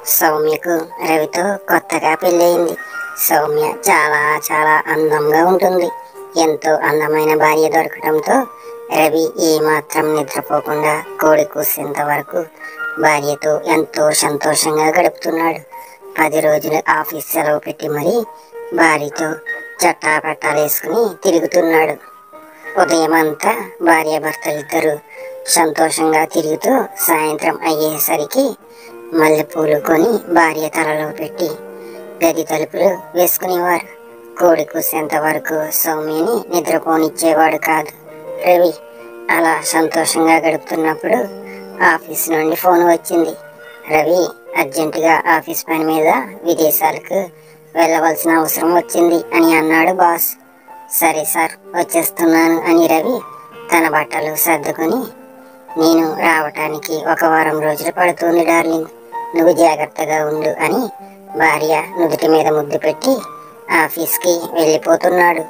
సౌమ్యకు రవితో కొత్తగా పెళ్ళయింది సౌమ్య చాలా చాలా అందంగా ఉంటుంది ఎంతో అందమైన భార్య దొరకడంతో రవి ఏమాత్రం నిద్రపోకుండా కోడి కూసేంత వరకు భార్యతో ఎంతో సంతోషంగా గడుపుతున్నాడు పది రోజులు ఆఫీస్ సెలవు పెట్టి మరీ భార్యతో చట్టా పట్టాలేసుకుని తిరుగుతున్నాడు ఉదయం అంతా భార్యాభర్తలిద్దరూ సంతోషంగా తిరుగుతూ సాయంత్రం అయ్యేసరికి మల్లెపూలు కొని భార్య తలలో పెట్టి గది తలుపులు వేసుకునేవారు కోడి కూసేంత వరకు సౌమ్యని నిద్రపోనిచ్చేవాడు కాదు రవి అలా సంతోషంగా గడుపుతున్నప్పుడు ఆఫీస్ నుండి ఫోన్ వచ్చింది రవి అర్జెంటుగా ఆఫీస్ పని మీద విదేశాలకు వెళ్ళవలసిన అవసరం వచ్చింది అని అన్నాడు బాస్ సరే సార్ వచ్చేస్తున్నాను అని రవి తన బట్టలు సర్దుకొని నేను రావటానికి ఒక వారం రోజులు పడుతుంది డార్లింగ్ నువ్వు జాగ్రత్తగా ఉండు అని భార్య నుదుటి మీద ముద్దు పెట్టి ఆఫీస్కి వెళ్ళిపోతున్నాడు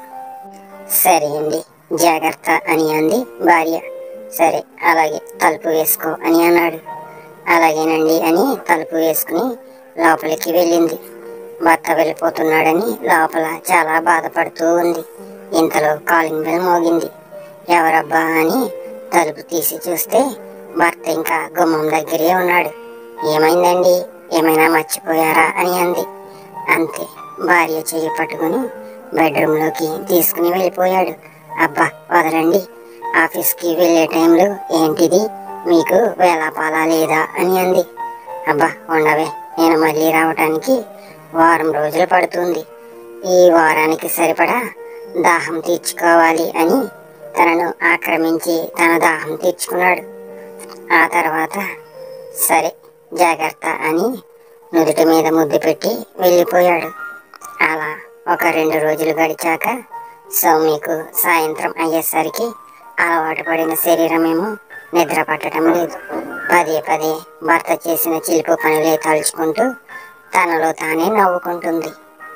సరే అండి జాగ్రత్త అని అంది భార్య సరే అలాగే తలుపు వేసుకో అని అన్నాడు అలాగేనండి అని తలుపు వేసుకుని లోపలికి వెళ్ళింది భర్త వెళ్ళిపోతున్నాడని లోపల చాలా బాధపడుతూ ఉంది ఇంతలో కాలింగ్ బెల్ మోగింది ఎవరబ్బా అని తలుపు తీసి చూస్తే భర్త ఇంకా గుమ్మం దగ్గరే ఉన్నాడు ఏమైందండి ఏమైనా మర్చిపోయారా అని అంది అంతే భార్య చెయ్యి పట్టుకుని బెడ్రూమ్లోకి తీసుకుని వెళ్ళిపోయాడు అబ్బా వదలండి ఆఫీస్కి వెళ్ళే టైంలో ఏంటిది మీకు వేలాపాలా లేదా అని అంది అబ్బా ఉండవే నేను మళ్ళీ రావటానికి వారం రోజులు పడుతుంది ఈ వారానికి సరిపడా దాహం తీర్చుకోవాలి అని తనను ఆక్రమించి తన దాహం తీర్చుకున్నాడు ఆ తర్వాత సరే జాగ్రత్త అని నుదుటి మీద ముద్దు పెట్టి వెళ్ళిపోయాడు అలా ఒక రెండు రోజులు గడిచాక సౌమ్యకు సాయంత్రం అయ్యేసరికి అలవాటు పడిన శరీరమేమో నిద్ర పట్టడం లేదు పదే పదే భర్త చేసిన చిలుపు పనులే తలుచుకుంటూ తనలో తానే నవ్వుకుంటుంది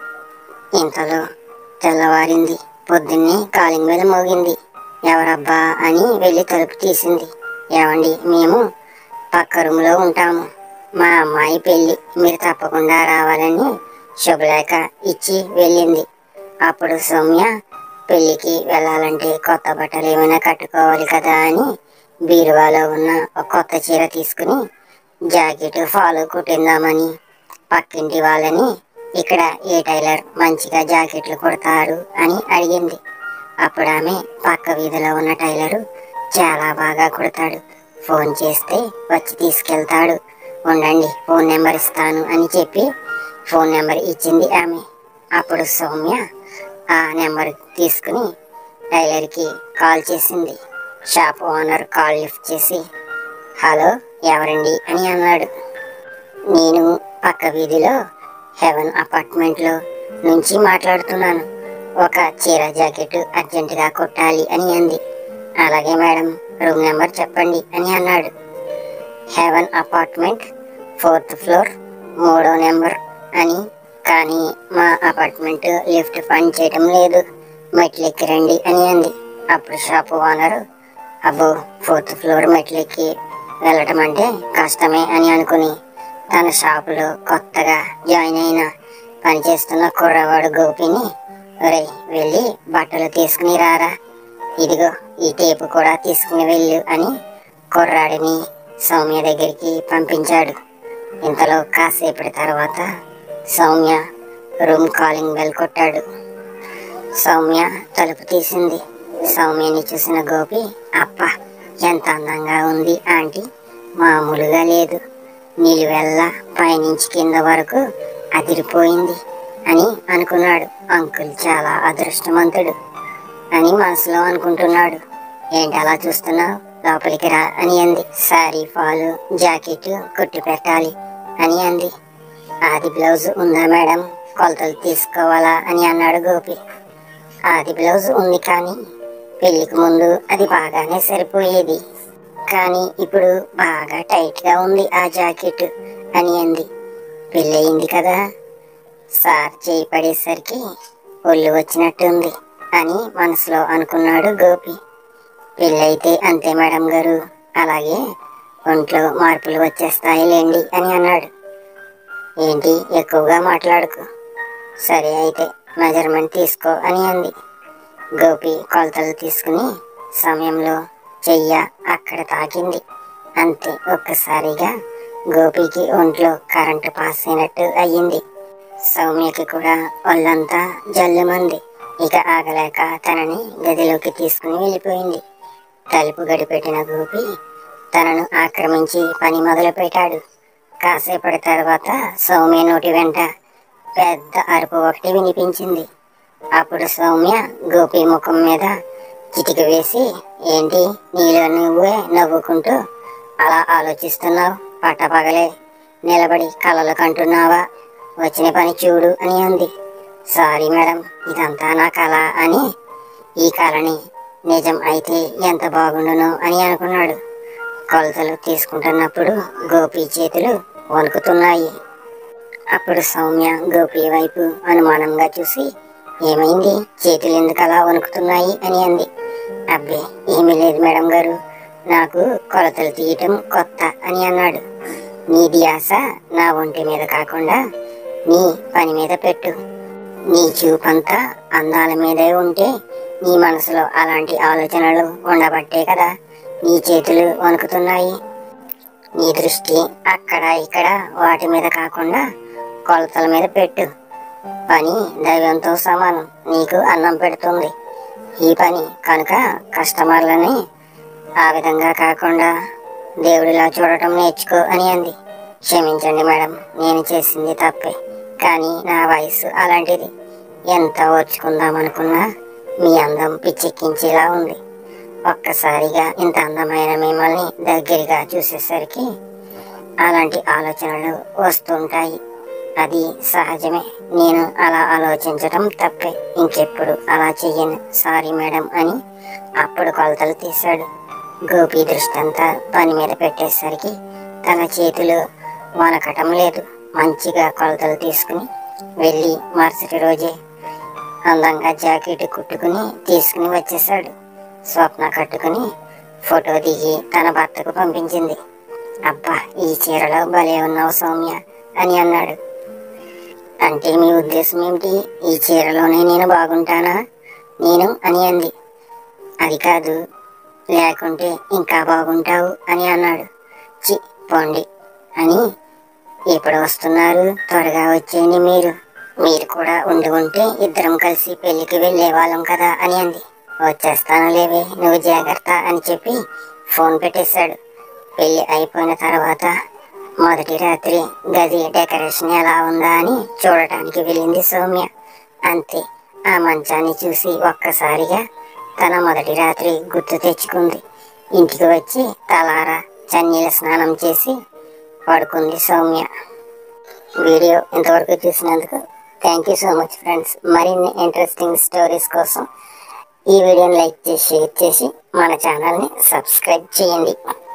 ఇంతలో తెల్లవారింది పొద్దున్నే కాలింగ్ బెల్ మోగింది ఎవరబ్బా అని వెళ్ళి తలుపు తీసింది ఏమండి మేము పక్క రూమ్లో ఉంటాము మా అమ్మాయి పెళ్ళి మీరు తప్పకుండా రావాలని శుభలేఖ ఇచ్చి వెళ్ళింది అప్పుడు సౌమ్య పెళ్ళికి వెళ్ళాలంటే కొత్త బట్టలు ఏమైనా కట్టుకోవాలి కదా అని బీరువాలో ఉన్న ఒక కొత్త చీర తీసుకుని జాకెట్ ఫాలో కుట్టిందామని పక్కింటి వాళ్ళని ఇక్కడ ఏ టైలర్ మంచిగా జాకెట్లు కుడతారు అని అడిగింది అప్పుడు ఆమె పక్క వీధిలో ఉన్న టైలరు చాలా బాగా కుడతాడు ఫోన్ చేస్తే వచ్చి తీసుకెళ్తాడు ఉండండి ఫోన్ నెంబర్ ఇస్తాను అని చెప్పి ఫోన్ నెంబర్ ఇచ్చింది ఆమె అప్పుడు సౌమ్య ఆ నెంబర్ తీసుకుని టైలర్కి కాల్ చేసింది షాప్ ఓనర్ కాల్ లిఫ్ట్ చేసి హలో ఎవరండి అని అన్నాడు నేను పక్క వీధిలో హెవెన్ అపార్ట్మెంట్లో నుంచి మాట్లాడుతున్నాను ఒక చీర జాకెట్ అర్జెంటుగా కుట్టాలి అని అంది అలాగే మేడం రూమ్ నెంబర్ చెప్పండి అని అన్నాడు హెవెన్ అపార్ట్మెంట్ ఫోర్త్ ఫ్లోర్ మూడో నెంబర్ అని కానీ మా అపార్ట్మెంట్ లిఫ్ట్ పని చేయడం లేదు మెట్లెక్కి రండి అని అంది అప్పుడు షాప్ ఓనరు అబ్బో ఫోర్త్ ఫ్లోర్ మెట్లెక్కి వెళ్ళటం అంటే కష్టమే అని అనుకుని తన షాపులో కొత్తగా జాయిన్ అయిన పనిచేస్తున్న కుర్రవాడు గోపిని ఒరే వెళ్ళి బట్టలు తీసుకుని రారా ఇదిగో ఈ టేపు కూడా తీసుకుని వెళ్ళు అని కుర్రాడిని సౌమ్య దగ్గరికి పంపించాడు ఇంతలో కాసేపటి తర్వాత సౌమ్య రూమ్ కాలింగ్ బెల్ కొట్టాడు సౌమ్య తలుపు తీసింది సౌమ్యని చూసిన గోపి అప్ప ఎంత అందంగా ఉంది ఆంటీ మామూలుగా లేదు నిలువెల్ల పైనుంచి కింద వరకు అదిరిపోయింది అని అనుకున్నాడు అంకుల్ చాలా అదృష్టవంతుడు అని మనసులో అనుకుంటున్నాడు ఏంటి అలా చూస్తున్నావు లోపలికి రా అని అంది సారీ ఫాలు జాకెట్ కుట్టి పెట్టాలి అని అంది ఆది బ్లౌజ్ ఉందా మేడం కొలతలు తీసుకోవాలా అని అన్నాడు గోపి ఆది బ్లౌజ్ ఉంది కానీ పెళ్లికి ముందు అది బాగానే సరిపోయేది కానీ ఇప్పుడు బాగా టైట్గా ఉంది ఆ జాకెట్ అని అంది పెళ్ళయింది కదా సార్ చేయి పడేసరికి ఒళ్ళు వచ్చినట్టుంది అని మనసులో అనుకున్నాడు గోపి పెళ్ళైతే అంతే మేడం గారు అలాగే ఒంట్లో మార్పులు వచ్చేస్తాయిలేండి అని అన్నాడు ఏంటి ఎక్కువగా మాట్లాడుకు సరే అయితే మెజర్మెంట్ తీసుకో అని అంది గోపి కొలతలు తీసుకుని సమయంలో చెయ్య అక్కడ తాకింది అంతే ఒక్కసారిగా గోపికి ఒంట్లో కరెంటు పాస్ అయినట్టు అయ్యింది సౌమ్యకి కూడా ఒళ్ళంతా జల్లుమంది ఇక ఆగలేక తనని గదిలోకి తీసుకుని వెళ్ళిపోయింది తలుపు గడిపెట్టిన గోపి తనను ఆక్రమించి పని మొదలుపెట్టాడు కాసేపటి తర్వాత సౌమ్య నోటి వెంట పెద్ద అరుపు ఒకటి వినిపించింది అప్పుడు సౌమ్య గోపి ముఖం మీద చిటిక వేసి ఏంటి నీలో నువ్వే నవ్వుకుంటూ అలా ఆలోచిస్తున్నావు పట్టపగలే నిలబడి కలలు కంటున్నావా వచ్చిన పని చూడు అని అంది సారీ మేడం ఇదంతా నా కళ అని ఈ కళని నిజం అయితే ఎంత బాగుండును అని అనుకున్నాడు కొలతలు తీసుకుంటున్నప్పుడు గోపి చేతులు వణుకుతున్నాయి అప్పుడు సౌమ్య గోపి వైపు అనుమానంగా చూసి ఏమైంది చేతులు ఎందుకు అలా వణుకుతున్నాయి అని అంది అబ్బే ఏమీ లేదు మేడం గారు నాకు కొలతలు తీయటం కొత్త అని అన్నాడు నీ ధ్యాస నా ఒంటి మీద కాకుండా నీ పని మీద పెట్టు నీ చూపంతా అందాల మీదే ఉంటే నీ మనసులో అలాంటి ఆలోచనలు ఉండబట్టే కదా నీ చేతులు వణుకుతున్నాయి నీ దృష్టి అక్కడ ఇక్కడ వాటి మీద కాకుండా కొలతల మీద పెట్టు పని దైవంతో సమానం నీకు అన్నం పెడుతుంది ఈ పని కనుక కస్టమర్లని ఆ విధంగా కాకుండా దేవుడిలా చూడటం నేర్చుకో అని అంది క్షమించండి మేడం నేను చేసింది తప్పే కానీ నా వయసు అలాంటిది ఎంత ఓర్చుకుందామనుకున్నా మీ అందం పిచ్చెక్కించేలా ఉంది ఒక్కసారిగా ఇంత అందమైన మిమ్మల్ని దగ్గరగా చూసేసరికి అలాంటి ఆలోచనలు వస్తుంటాయి అది సహజమే నేను అలా ఆలోచించడం తప్పే ఇంకెప్పుడు అలా చెయ్యను సారీ మేడం అని అప్పుడు కొలతలు తీశాడు గోపి దృష్టి అంతా పని మీద పెట్టేసరికి తన చేతులు వనకటం లేదు మంచిగా కొలతలు తీసుకుని వెళ్ళి మరుసటి రోజే అందంగా జాకెట్ కుట్టుకుని తీసుకుని వచ్చేసాడు స్వప్న కట్టుకుని ఫోటో దిగి తన భర్తకు పంపించింది అబ్బా ఈ చీరలో భలే ఉన్నావు సౌమ్య అని అన్నాడు అంటే మీ ఉద్దేశం ఏమిటి ఈ చీరలోనే నేను బాగుంటానా నేను అని అంది అది కాదు లేకుంటే ఇంకా బాగుంటావు అని అన్నాడు చి పోండి అని ఎప్పుడు వస్తున్నారు త్వరగా వచ్చేయండి మీరు మీరు కూడా ఉండి ఉంటే ఇద్దరం కలిసి పెళ్లికి వెళ్ళే వాళ్ళం కదా అని అంది వచ్చేస్తాను లేవే నువ్వు జాగ్రత్త అని చెప్పి ఫోన్ పెట్టేశాడు పెళ్లి అయిపోయిన తర్వాత మొదటి రాత్రి గది డెకరేషన్ ఎలా ఉందా అని చూడటానికి వెళ్ళింది సౌమ్య అంతే ఆ మంచాన్ని చూసి ఒక్కసారిగా తన మొదటి రాత్రి గుర్తు తెచ్చుకుంది ఇంటికి వచ్చి తలారా చన్నీల స్నానం చేసి పడుకుంది సౌమ్య వీడియో ఇంతవరకు చూసినందుకు thank you so much friends మరిన్ని ఇంట్రెస్టింగ్ స్టోరీస్ కోసం ఈ వీడియోని లైక్ చేసి షేర్ చేసి మన ఛానల్ని సబ్స్క్రైబ్ చేయండి